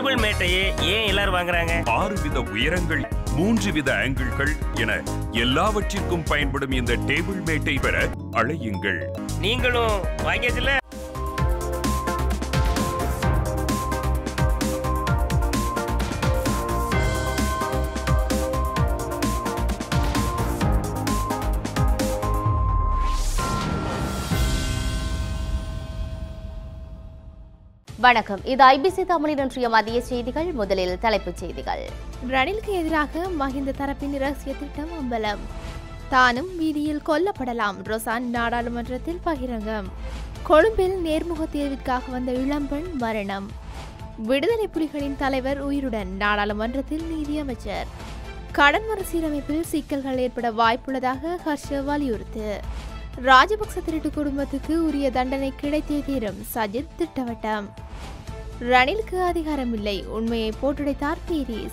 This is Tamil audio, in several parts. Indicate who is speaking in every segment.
Speaker 1: டேபிள் மேட்டையே ஏன் எல்லாரும் வாங்குறாங்க
Speaker 2: ஆறு வித உயரங்கள் மூன்று வித ஆங்கிள்கள் என எல்லாவற்றிற்கும் பயன்படும் இந்த டேபிள் மேட்டை பெற அழையுங்கள்
Speaker 1: நீங்களும் வாங்கியாச்சுல
Speaker 3: வணக்கம் இது ஐபிசி தமிழின் இன்றைய மதிய செய்திகள் முதலில் தலைப்புச் செய்திகள்
Speaker 4: ரணிலுக்கு எதிராக மஹிந்த தரப்பின் இரகசிய திட்டம் அம்பலம் தானும் வீதியில் கொல்லப்படலாம் ரொசான் நாடாளுமன்றத்தில் பகிரங்கம் கொழும்பில் நேர்முக தேர்விற்காக வந்த இளம்பெண் மரணம் விடுதலை புலிகளின் தலைவர் உயிருடன் நாடாளுமன்றத்தில் நீதியமைச்சர் கடன் மறுசீரமைப்பில் சிக்கல்கள் ஏற்பட வாய்ப்புள்ளதாக ஹர்ஷ வலியுறுத்து ராஜபக்ச திருட்டு குடும்பத்துக்கு உரிய தண்டனை கிடைத்தே தீரும் சஜித் திட்டவட்டம் ரணிலுக்கு அதிகாரமில்லை உண்மையை போட்டுடைத்தார் பீரிஸ்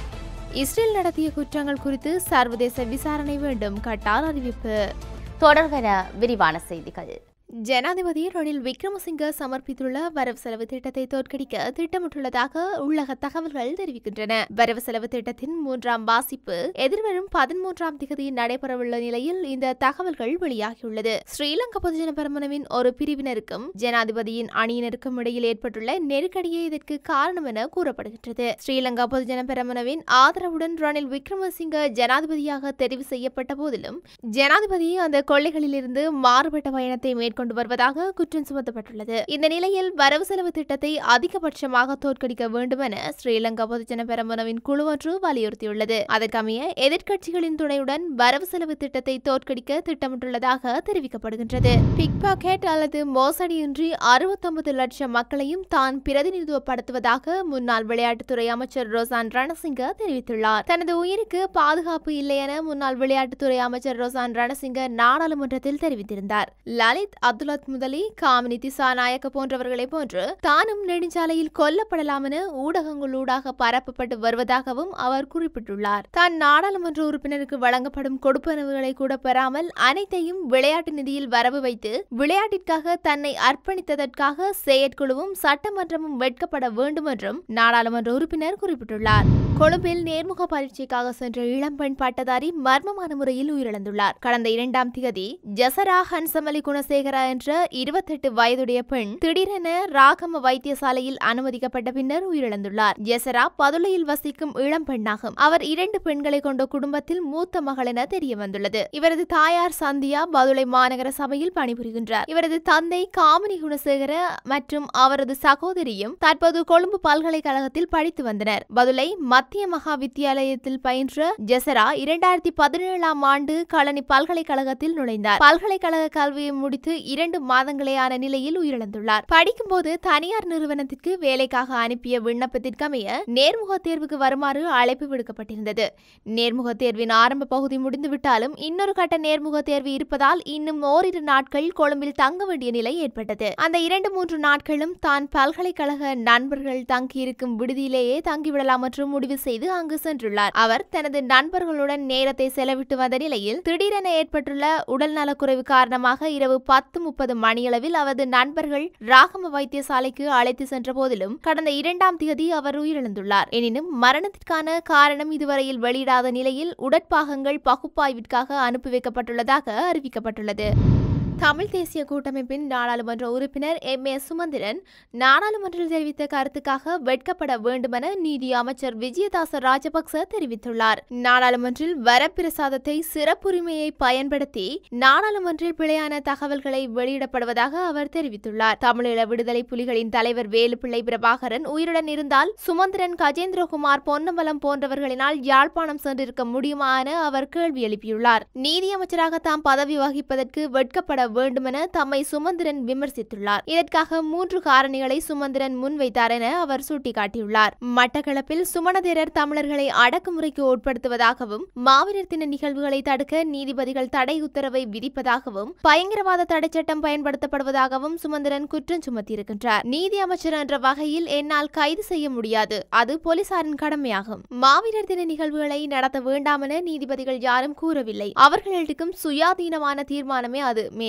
Speaker 4: இஸ்ரேல் நடத்திய குற்றங்கள் குறித்து சர்வதேச விசாரணை வேண்டும் கட்டார் அறிவிப்பு
Speaker 3: தொடர்வன விரிவான செய்திகள்
Speaker 4: ஜனாதிபதி ரணில் விக்ரமசிங்க சமர்ப்பித்துள்ள வரவு செலவு திட்டத்தை தோற்கடிக்க திட்டமிட்டுள்ளதாக உள்ளக தகவல்கள் தெரிவிக்கின்றன வரவு செலவு திட்டத்தின் மூன்றாம் வாசிப்பு எதிர்வரும் பதிமூன்றாம் திகதி நடைபெறவுள்ள நிலையில் இந்த தகவல்கள் வெளியாகியுள்ளது ஸ்ரீலங்கா பொதுஜன பெரமுனவின் ஒரு பிரிவினருக்கும் ஜனாதிபதியின் அணியினருக்கும் இடையில் ஏற்பட்டுள்ள நெருக்கடியே இதற்கு காரணம் என கூறப்படுகின்றது ஸ்ரீலங்கா பொதுஜன பெரமுனவின் ஆதரவுடன் ரணில் விக்ரமசிங்க ஜனாதிபதியாக தெரிவு செய்யப்பட்ட போதிலும் ஜனாதிபதி அந்த கொள்ளைகளிலிருந்து மாறுபட்ட பயணத்தை மேற்கொண்டு வருவதாக குற்றம் சுமத்தப்பட்டுள்ளது இந்த நிலையில் வரவு செலவு திட்டத்தை அதிகபட்சமாக தோற்கடிக்க வேண்டும் என ஸ்ரீலங்கா பொதுஜன பெரமுனவின் குழு ஒன்று வலியுறுத்தியுள்ளது அதற்கமைய எதிர்க்கட்சிகளின் துணையுடன் வரவு செலவு திட்டத்தை தோற்கடிக்க திட்டமிட்டுள்ளதாக தெரிவிக்கப்படுகின்றது பிக் பாக்கெட் அல்லது மோசடியின்றி அறுபத்தொன்பது லட்சம் மக்களையும் தான் பிரதிநிதித்துவப்படுத்துவதாக முன்னாள் விளையாட்டுத்துறை அமைச்சர் ரோசான் ரணசிங்க தெரிவித்துள்ளார் தனது உயிருக்கு பாதுகாப்பு இல்லை என முன்னாள் விளையாட்டுத்துறை அமைச்சர் ரோசான் ரணசிங்க நாடாளுமன்றத்தில் தெரிவித்திருந்தார் லலித் அப்துல்லத் முதலி காமினி திசாநாயக்க போன்றவர்களை போன்று தானும் நெடுஞ்சாலையில் கொல்லப்படலாம் என ஊடகங்களூடாக பரப்பப்பட்டு வருவதாகவும் அவர் குறிப்பிட்டுள்ளார் தான் நாடாளுமன்ற உறுப்பினருக்கு வழங்கப்படும் கொடுப்பனவுகளை கூட பெறாமல் அனைத்தையும் விளையாட்டு நிதியில் வரவு வைத்து விளையாட்டிற்காக தன்னை அர்ப்பணித்ததற்காக செயற்குழுவும் சட்டமன்றமும் வெட்கப்பட வேண்டும் என்றும் நாடாளுமன்ற உறுப்பினர் குறிப்பிட்டுள்ளார் கொழும்பில் நேர்முக பரீட்சைக்காக சென்ற இளம்பெண் பட்டதாரி மர்மமான முறையில் உயிரிழந்துள்ளார் கடந்த இரண்டாம் திகதி ஜசரா ஹன்சமலி குணசேகரா என்ற இருபத்தெட்டு வயதுடைய பெண் திடீரென ராகம வைத்தியசாலையில் அனுமதிக்கப்பட்ட பின்னர் உயிரிழந்துள்ளார் ஜெசரா பதுளையில் வசிக்கும் இளம்பெண்ணாகும் அவர் இரண்டு பெண்களை கொண்ட குடும்பத்தில் மூத்த மகள் என தெரிய வந்துள்ளது இவரது தாயார் சந்தியா பதுளை மாநகர சபையில் பணிபுரிகின்றார் இவரது தந்தை காமினி குணசேகர மற்றும் அவரது சகோதரியும் தற்போது கொழும்பு பல்கலைக்கழகத்தில் படித்து வந்தனர் பதுளை மத்திய மகா வித்தியாலயத்தில் பயின்ற ஜெசரா இரண்டாயிரத்தி பதினேழாம் ஆண்டு களனி பல்கலைக்கழகத்தில் நுழைந்தார் பல்கலைக்கழக கல்வியை முடித்து இரண்டு மாதங்களேயான நிலையில் உயிரிழந்துள்ளார் படிக்கும்போது தனியார் நிறுவனத்திற்கு வேலைக்காக அனுப்பிய விண்ணப்பத்திற்கமைய நேர்முக தேர்வுக்கு வருமாறு அழைப்பு விடுக்கப்பட்டிருந்தது நேர்முக தேர்வின் ஆரம்ப பகுதி முடிந்துவிட்டாலும் இன்னொரு கட்ட நேர்முக தேர்வு இருப்பதால் இன்னும் ஓரிரு நாட்கள் கொழும்பில் தங்க வேண்டிய நிலை ஏற்பட்டது அந்த இரண்டு மூன்று நாட்களும் தான் பல்கலைக்கழக நண்பர்கள் தங்கியிருக்கும் விடுதியிலேயே தங்கிவிடலாம் என்று முடிவு செய்து அங்கு சென்றுள்ளார் அவர் தனது நண்பர்களுடன் நேரத்தை செலவிட்டு வந்த நிலையில் திடீரென ஏற்பட்டுள்ள உடல் நலக்குறைவு காரணமாக இரவு பத்து முப்பது மணியளவில் அவரது நண்பர்கள் ராகம வைத்தியசாலைக்கு அழைத்து சென்ற போதிலும் கடந்த இரண்டாம் தேதி அவர் உயிரிழந்துள்ளார் எனினும் மரணத்திற்கான காரணம் இதுவரையில் வெளியிடாத நிலையில் உடற்பாகங்கள் பகுப்பாய்விற்காக அனுப்பி வைக்கப்பட்டுள்ளதாக அறிவிக்கப்பட்டுள்ளது தமிழ் தேசிய கூட்டமைப்பின் நாடாளுமன்ற உறுப்பினர் எம் ஏ சுமந்திரன் நாடாளுமன்றில் தெரிவித்த கருத்துக்காக வெட்கப்பட வேண்டுமென நீதி அமைச்சர் விஜயதாச ராஜபக்ச தெரிவித்துள்ளார் நாடாளுமன்றில் வரப்பிரசாதத்தை சிறப்புரிமையை பயன்படுத்தி நாடாளுமன்றில் பிழையான தகவல்களை வெளியிடப்படுவதாக அவர் தெரிவித்துள்ளார் தமிழீழ விடுதலை புலிகளின் தலைவர் வேலுப்பிள்ளை பிரபாகரன் உயிருடன் இருந்தால் சுமந்திரன் கஜேந்திரகுமார் பொன்னம்பலம் போன்றவர்களினால் யாழ்ப்பாணம் சென்றிருக்க முடியுமா என அவர் கேள்வி எழுப்பியுள்ளார் நீதியமைச்சராக தாம் பதவி வகிப்பதற்கு வெட்கப்பட வேண்டுமென தம்மை சுமந்திரன் விமர்சித்துள்ளார் இதற்காக மூன்று காரணிகளை சுமந்திரன் முன்வைத்தார் என அவர் சுட்டிக்காட்டியுள்ளார் மட்டக்களப்பில் சுமணதேரர் தமிழர்களை அடக்குமுறைக்கு உட்படுத்துவதாகவும் மாவீரர் தின நிகழ்வுகளை தடுக்க நீதிபதிகள் தடை உத்தரவை விதிப்பதாகவும் பயங்கரவாத தடை சட்டம் பயன்படுத்தப்படுவதாகவும் சுமந்திரன் குற்றம் சுமத்தியிருக்கின்றார் நீதி அமைச்சர் என்ற வகையில் என்னால் கைது செய்ய முடியாது அது போலீசாரின் கடமையாகும் மாவீரர் தின நிகழ்வுகளை நடத்த வேண்டாம் என நீதிபதிகள் யாரும் கூறவில்லை அவர்கள் எடுக்கும் சுயாதீனமான தீர்மானமே அது மேலும்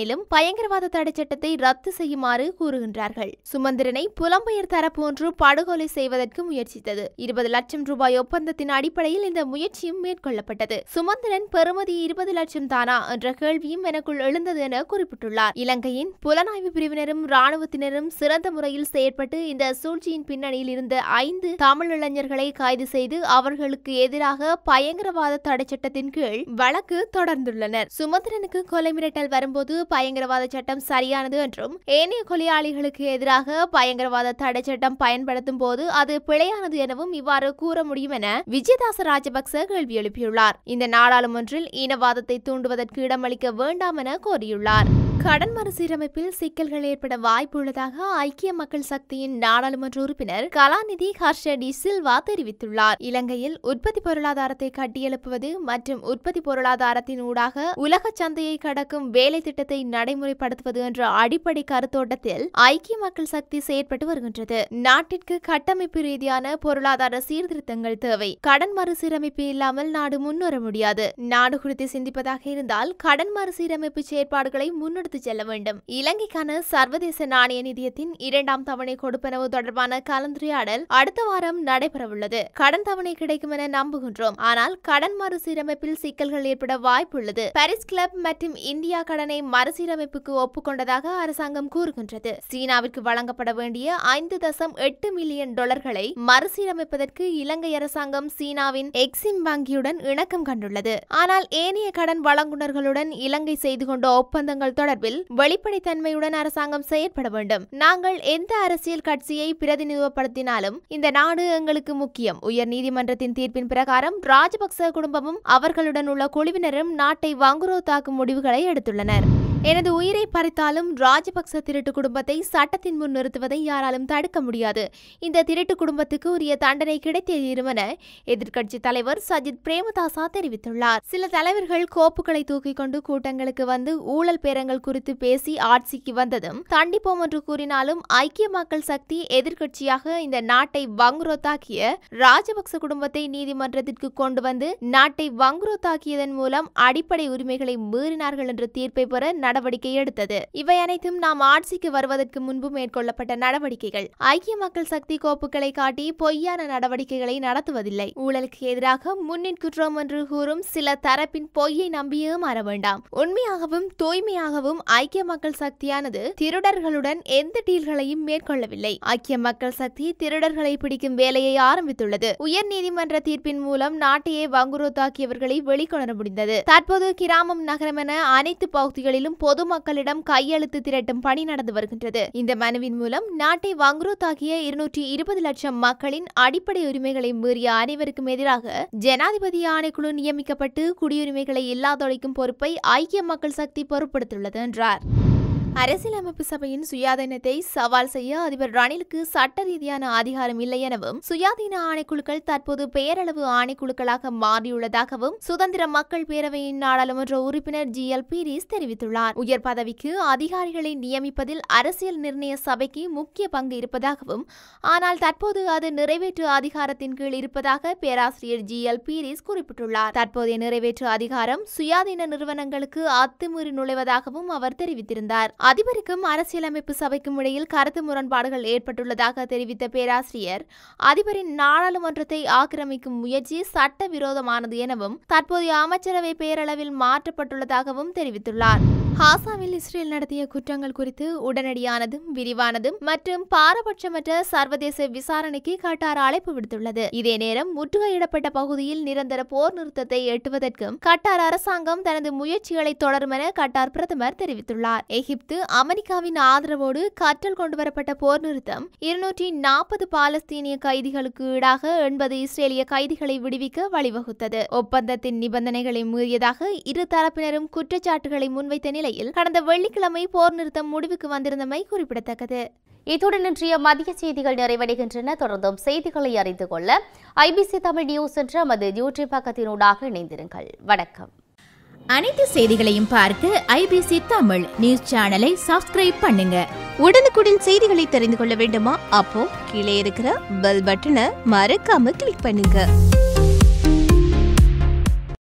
Speaker 4: மேலும் பயங்கரவாத தடை சட்டத்தை ரத்து செய்யுமாறு கூறுகின்றார்கள் சுமந்திரனை புலம்பெயர் தரப்பு ஒன்று படுகொலை செய்வதற்கு முயற்சித்தது இருபது லட்சம் ரூபாய் ஒப்பந்தத்தின் அடிப்படையில் இந்த முயற்சியும் மேற்கொள்ளப்பட்டது சுமந்திரன் பெறுமதி இருபது லட்சம் தானா என்ற கேள்வியும் எனக்குள் எழுந்தது என குறிப்பிட்டுள்ளார் இலங்கையின் புலனாய்வு பிரிவினரும் ராணுவத்தினரும் சிறந்த முறையில் செயற்பட்டு இந்த சூழ்ச்சியின் பின்னணியில் இருந்த ஐந்து தமிழ் இளைஞர்களை கைது செய்து அவர்களுக்கு எதிராக பயங்கரவாத தடை சட்டத்தின் கீழ் வழக்கு தொடர்ந்துள்ளனர் சுமந்திரனுக்கு கொலை மிரட்டல் வரும்போது பயங்கரவாத சட்டம் சரியானது என்றும் ஏனைய கொலையாளிகளுக்கு எதிராக பயங்கரவாத தடை சட்டம் பயன்படுத்தும் போது அது பிழையானது எனவும் இவ்வாறு கூற முடியும் என விஜயதாச ராஜபக்ச கேள்வி எழுப்பியுள்ளார் இந்த நாடாளுமன்றில் இனவாதத்தை தூண்டுவதற்கு இடமளிக்க வேண்டாம் என கோரியுள்ளார் கடன் மறுசீரமைப்பில் சிக்கல்கள் ஏற்பட வாய்ப்புள்ளதாக ஐக்கிய மக்கள் சக்தியின் நாடாளுமன்ற உறுப்பினர் கலாநிதி ஹர்ஷ டி சில்வா தெரிவித்துள்ளார் இலங்கையில் உற்பத்தி பொருளாதாரத்தை கட்டியெழுப்புவது மற்றும் உற்பத்தி பொருளாதாரத்தின் ஊடாக உலக சந்தையை கடக்கும் வேலை திட்டத்தை நடைமுறைப்படுத்துவது என்ற அடிப்படை கருத்தோட்டத்தில் ஐக்கிய மக்கள் சக்தி செயற்பட்டு வருகின்றது நாட்டிற்கு கட்டமைப்பு ரீதியான பொருளாதார சீர்திருத்தங்கள் தேவை கடன் மறுசீரமைப்பு இல்லாமல் நாடு முன்னேற முடியாது நாடு குறித்து சிந்திப்பதாக இருந்தால் கடன் மறுசீரமைப்பு செயற்பாடுகளை முன்னெடுத்து செல்ல வேண்டும் இலங்கைக்கான சர்வதேச நாணய நிதியத்தின் இரண்டாம் தவணை கொடுப்பனவு தொடர்பான கலந்துரையாடல் அடுத்த வாரம் நடைபெறவுள்ளது கடன் தவணை கிடைக்கும் என நம்புகின்றோம் ஆனால் கடன் மறுசீரமைப்பில் சிக்கல்கள் ஏற்பட வாய்ப்புள்ளது பாரிஸ் கிளப் மற்றும் இந்தியா கடனை மறுசீரமைப்புக்கு ஒப்புக்கொண்டதாக அரசாங்கம் கூறுகின்றது சீனாவிற்கு வழங்கப்பட வேண்டிய ஐந்து தசம் எட்டு மில்லியன் டாலர்களை மறுசீரமைப்பதற்கு இலங்கை அரசாங்கம் சீனாவின் எக்ஸிம் வங்கியுடன் இணக்கம் கண்டுள்ளது ஆனால் ஏனைய கடன் வழங்குனர்களுடன் இலங்கை செய்து கொண்ட ஒப்பந்தங்கள் தொடர்பில் வெளிப்படைத்தன்மையுடன் அரசாங்கம் செயற்பட வேண்டும் நாங்கள் எந்த அரசியல் கட்சியை பிரதிநிதித்துவப்படுத்தினாலும் இந்த நாடு எங்களுக்கு முக்கியம் உயர் நீதிமன்றத்தின் தீர்ப்பின் பிரகாரம் ராஜபக்ச குடும்பமும் அவர்களுடன் உள்ள குழுவினரும் நாட்டை வங்குரோத்தாக்கும் முடிவுகளை எடுத்துள்ளனர் எனது உயிரை பறித்தாலும் ராஜபக்ச திருட்டு குடும்பத்தை சட்டத்தின் முன் நிறுத்துவதை யாராலும் தடுக்க முடியாது இந்த திருட்டு குடும்பத்துக்கு உரிய தண்டனை கிடைத்தே தீரும் என எதிர்க்கட்சி தலைவர் சஜித் பிரேமதாசா தெரிவித்துள்ளார் சில தலைவர்கள் கோப்புகளை தூக்கிக் கொண்டு கூட்டங்களுக்கு வந்து ஊழல் பேரங்கள் குறித்து பேசி ஆட்சிக்கு வந்ததும் தண்டிப்போம் என்று கூறினாலும் ஐக்கிய மக்கள் சக்தி எதிர்க்கட்சியாக இந்த நாட்டை வங்குரோத்தாக்கிய ராஜபக்ச குடும்பத்தை நீதிமன்றத்திற்கு கொண்டு வந்து நாட்டை வங்குரோத்தாக்கியதன் மூலம் அடிப்படை உரிமைகளை மீறினார்கள் என்ற தீர்ப்பை பெற நடவடிக்கை எடுத்தது இவை அனைத்தும் நாம் ஆட்சிக்கு வருவதற்கு முன்பு மேற்கொள்ளப்பட்ட நடவடிக்கைகள் ஐக்கிய மக்கள் சக்தி கோப்புகளை காட்டி பொய்யான நடவடிக்கைகளை நடத்துவதில்லை ஊழலுக்கு எதிராக முன்னிற்குற்றோம் என்று கூறும் சில தரப்பின் பொய்யை நம்பியே மாற வேண்டாம் உண்மையாகவும் தூய்மையாகவும் ஐக்கிய மக்கள் சக்தியானது திருடர்களுடன் எந்த டீல்களையும் மேற்கொள்ளவில்லை ஐக்கிய மக்கள் சக்தி திருடர்களை பிடிக்கும் வேலையை ஆரம்பித்துள்ளது உயர் நீதிமன்ற தீர்ப்பின் மூலம் நாட்டையே வங்குரோத்தாக்கியவர்களை வெளிக்கொணர முடிந்தது தற்போது கிராமம் நகரம் என அனைத்து பகுதிகளிலும் பொதுமக்களிடம் கையெழுத்து திரட்டும் பணி நடந்து வருகின்றது இந்த மனுவின் மூலம் நாட்டை வங்குரோத்தாக்கிய இருநூற்றி இருபது லட்சம் மக்களின் அடிப்படை உரிமைகளை மீறிய அனைவருக்கும் எதிராக ஜனாதிபதி ஆணைக்குழு நியமிக்கப்பட்டு குடியுரிமைகளை இல்லாதொழிக்கும் பொறுப்பை ஐக்கிய மக்கள் சக்தி பொறுப்படுத்துள்ளது என்றார் அரசியலமைப்பு சபையின் சுயாதீனத்தை சவால் செய்ய அதிபர் ரணிலுக்கு சட்ட ரீதியான அதிகாரம் இல்லை எனவும் சுயாதீன ஆணைக்குழுக்கள் தற்போது பெயரளவு ஆணைக்குழுக்களாக மாறியுள்ளதாகவும் சுதந்திர மக்கள் பேரவையின் நாடாளுமன்ற உறுப்பினர் ஜி எல் பீரிஸ் தெரிவித்துள்ளார் உயர் பதவிக்கு அதிகாரிகளை நியமிப்பதில் அரசியல் நிர்ணய சபைக்கு முக்கிய பங்கு இருப்பதாகவும் ஆனால் தற்போது அது நிறைவேற்று அதிகாரத்தின் கீழ் இருப்பதாக பேராசிரியர் ஜி எல் பீரிஸ் குறிப்பிட்டுள்ளார் தற்போதைய நிறைவேற்று அதிகாரம் சுயாதீன நிறுவனங்களுக்கு அத்துமீறி நுழைவதாகவும் அவர் தெரிவித்திருந்தார் அதிபருக்கும் அரசியலமைப்பு சபைக்கும் இடையில் கருத்து முரண்பாடுகள் ஏற்பட்டுள்ளதாக தெரிவித்த பேராசிரியர் அதிபரின் நாடாளுமன்றத்தை ஆக்கிரமிக்கும் முயற்சி சட்டவிரோதமானது எனவும் தற்போதைய அமைச்சரவை பேரளவில் மாற்றப்பட்டுள்ளதாகவும் தெரிவித்துள்ளார் ஹாசாவில் இஸ்ரேல் நடத்திய குற்றங்கள் குறித்து உடனடியானதும் விரிவானதும் மற்றும் பாரபட்சமற்ற சர்வதேச விசாரணைக்கு கட்டார் அழைப்பு விடுத்துள்ளது இதே நேரம் முற்றுகையிடப்பட்ட பகுதியில் நிரந்தர போர் நிறுத்தத்தை எட்டுவதற்கும் கட்டார் அரசாங்கம் தனது முயற்சிகளை தொடரும் என கட்டார் பிரதமர் தெரிவித்துள்ளார் எகிப்து அமெரிக்காவின் ஆதரவோடு கற்றல் கொண்டுவரப்பட்ட போர் நிறுத்தம் இருநூற்றி நாற்பது பாலஸ்தீனிய கைதிகளுக்கு ஈடாக எண்பது இஸ்ரேலிய கைதிகளை விடுவிக்க வழிவகுத்தது ஒப்பந்தத்தின் நிபந்தனைகளை மீறியதாக இரு தரப்பினரும் குற்றச்சாட்டுகளை முன்வைத்த நிலையில் கடந்த வெள்ளிக்கிழமை போர் நிறுத்தம் முடிவுக்கு வந்திருந்தமை குறிப்பிடத்தக்கது
Speaker 3: இத்துடன் இன்றைய மதிய செய்திகள் நிறைவடைகின்றன தொடர்ந்தும் செய்திகளை அறிந்து கொள்ள ஐபிசி தமிழ் நியூஸ் என்ற நமது யூடியூப் பக்கத்தினூடாக இணைந்திருங்கள் வணக்கம்
Speaker 5: அனைத்து செய்திகளையும் பார்க்க ஐபிசி தமிழ் நியூஸ் சேனலை சப்ஸ்கிரைப் பண்ணுங்க
Speaker 6: உடனுக்குடன் செய்திகளை தெரிந்து கொள்ள வேண்டுமா அப்போ கீழே இருக்கிற பெல் பட்டனை மறக்காம கிளிக் பண்ணுங்க